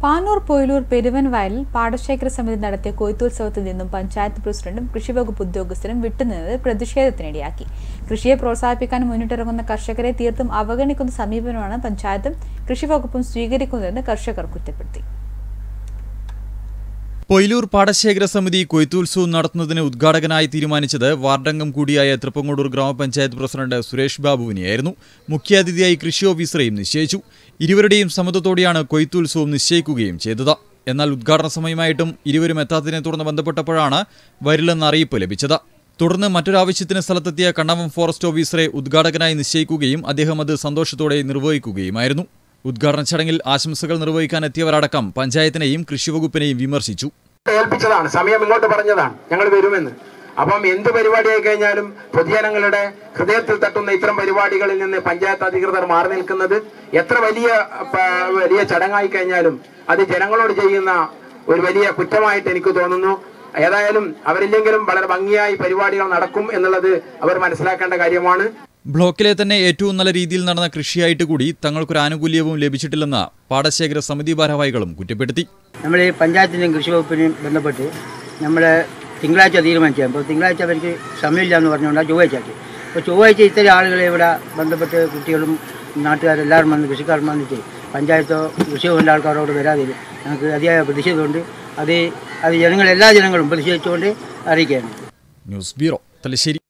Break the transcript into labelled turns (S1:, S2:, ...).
S1: പാനൂർ പൊയിലൂർ പെരുവൻവയലിൽ പാടശേഖര സമിതി നടത്തിയ കൊയ്ത്തുത്സവത്തിൽ നിന്നും പഞ്ചായത്ത് പ്രസിഡന്റും കൃഷിവകുപ്പ് ഉദ്യോഗസ്ഥരും വിട്ടുനിന്നത് പ്രതിഷേധത്തിനിടയാക്കി കൃഷിയെ പ്രോത്സാഹിപ്പിക്കാൻ മുന്നിട്ടിറങ്ങുന്ന കർഷകരെ തീർത്തും അവഗണിക്കുന്ന സമീപനമാണ് പഞ്ചായത്തും കൃഷിവകുപ്പും സ്വീകരിക്കുന്നതെന്ന് കർഷകർ കുറ്റപ്പെടുത്തി
S2: പൊയിലൂർ പാടശേഖര സമിതി കൊയ്ത്തുത്സവം നടത്തുന്നതിന് ഉദ്ഘാടകനായി തീരുമാനിച്ചത് വാർഡംഗം കൂടിയായ തൃപ്പങ്ങോടൂർ ഗ്രാമപഞ്ചായത്ത് പ്രസിഡന്റ് സുരേഷ് ബാബുവിനെയായിരുന്നു മുഖ്യാതിഥിയായി കൃഷി ഓഫീസറെയും നിശ്ചയിച്ചു ഇരുവരുടെയും സമ്മതത്തോടെയാണ് കൊയ്ത്തുത്സവം നിശ്ചയിക്കുകയും ചെയ്തത് എന്നാൽ ഉദ്ഘാടന സമയമായിട്ടും ഇരുവരും എത്താത്തതിനെ തുടർന്ന് ബന്ധപ്പെട്ടപ്പോഴാണ് വരില്ലെന്ന അറിയിപ്പ് ലഭിച്ചത് തുടർന്ന് മറ്റൊരാവശ്യത്തിന് സ്ഥലത്തെത്തിയ കണ്ണവം ഫോറസ്റ്റ് ഓഫീസറെ ഉദ്ഘാടകനായി നിശ്ചയിക്കുകയും അദ്ദേഹം അത് സന്തോഷത്തോടെ നിർവഹിക്കുകയുമായിരുന്നു ഉദ്ഘാടന ചടങ്ങിൽ ആശംസകൾ നിർവഹിക്കാൻ എത്തിയവരടക്കം പഞ്ചായത്തിനെയും കൃഷിവകുപ്പിനെയും വിമർശിച്ചു
S3: ഏൽപ്പിച്ചതാണ് സമയം ഇങ്ങോട്ട് പറഞ്ഞതാണ് ഞങ്ങൾ വരുമെന്ന് അപ്പം എന്ത് പരിപാടിയായി കഴിഞ്ഞാലും പൊതുജനങ്ങളുടെ ഹൃദയത്തിൽ തട്ടുന്ന ഇത്തരം പരിപാടികളിൽ നിന്ന് പഞ്ചായത്ത് അധികൃതർ മാറി നിൽക്കുന്നത് എത്ര വലിയ പ- വലിയ ചടങ്ങായി കഴിഞ്ഞാലും അത് ജനങ്ങളോട് ചെയ്യുന്ന ഒരു വലിയ കുറ്റമായിട്ട് എനിക്ക് തോന്നുന്നു ഏതായാലും അവരില്ലെങ്കിലും വളരെ ഭംഗിയായി പരിപാടികൾ നടക്കും എന്നുള്ളത് അവർ മനസ്സിലാക്കേണ്ട കാര്യമാണ്
S2: ബ്ലോക്കിലെ തന്നെ ഏറ്റവും നല്ല രീതിയിൽ നടന്ന കൃഷിയായിട്ട് കൂടി തങ്ങൾക്കൊരു ആനുകൂല്യവും ലഭിച്ചിട്ടില്ലെന്ന് പാടശേഖര സമിതി ഭാരവാഹികളും കുറ്റപ്പെടുത്തി
S4: നമ്മൾ ഈ പഞ്ചായത്തിൻ്റെയും കൃഷി വകുപ്പിനെയും ബന്ധപ്പെട്ട് നമ്മൾ തിങ്കളാഴ്ച തീരുമാനിക്കാം അപ്പോൾ തിങ്കളാഴ്ച അവർക്ക് സമയമില്ല എന്ന് പറഞ്ഞുകൊണ്ട് ചൊവ്വാഴ്ച ആക്കി അപ്പോൾ ചൊവ്വാഴ്ച ഇത്തരം ആളുകളെ ഇവിടെ ബന്ധപ്പെട്ട് കുട്ടികളും നാട്ടുകാരെല്ലാവരും വന്ന് കൃഷിക്കാർ വന്നിട്ട് പഞ്ചായത്തോ കൃഷി ഭവൻ്റെ ആൾക്കാരോട് വരാതെ ഞങ്ങൾക്ക് അതിയായ പ്രതിഷേധമുണ്ട് അത് അത് ജനങ്ങൾ എല്ലാ ജനങ്ങളും പ്രതിഷേധിച്ചുകൊണ്ട് അറിയിക്കുകയാണ്
S2: ന്യൂസ് ബ്യൂറോ തലശ്ശേരി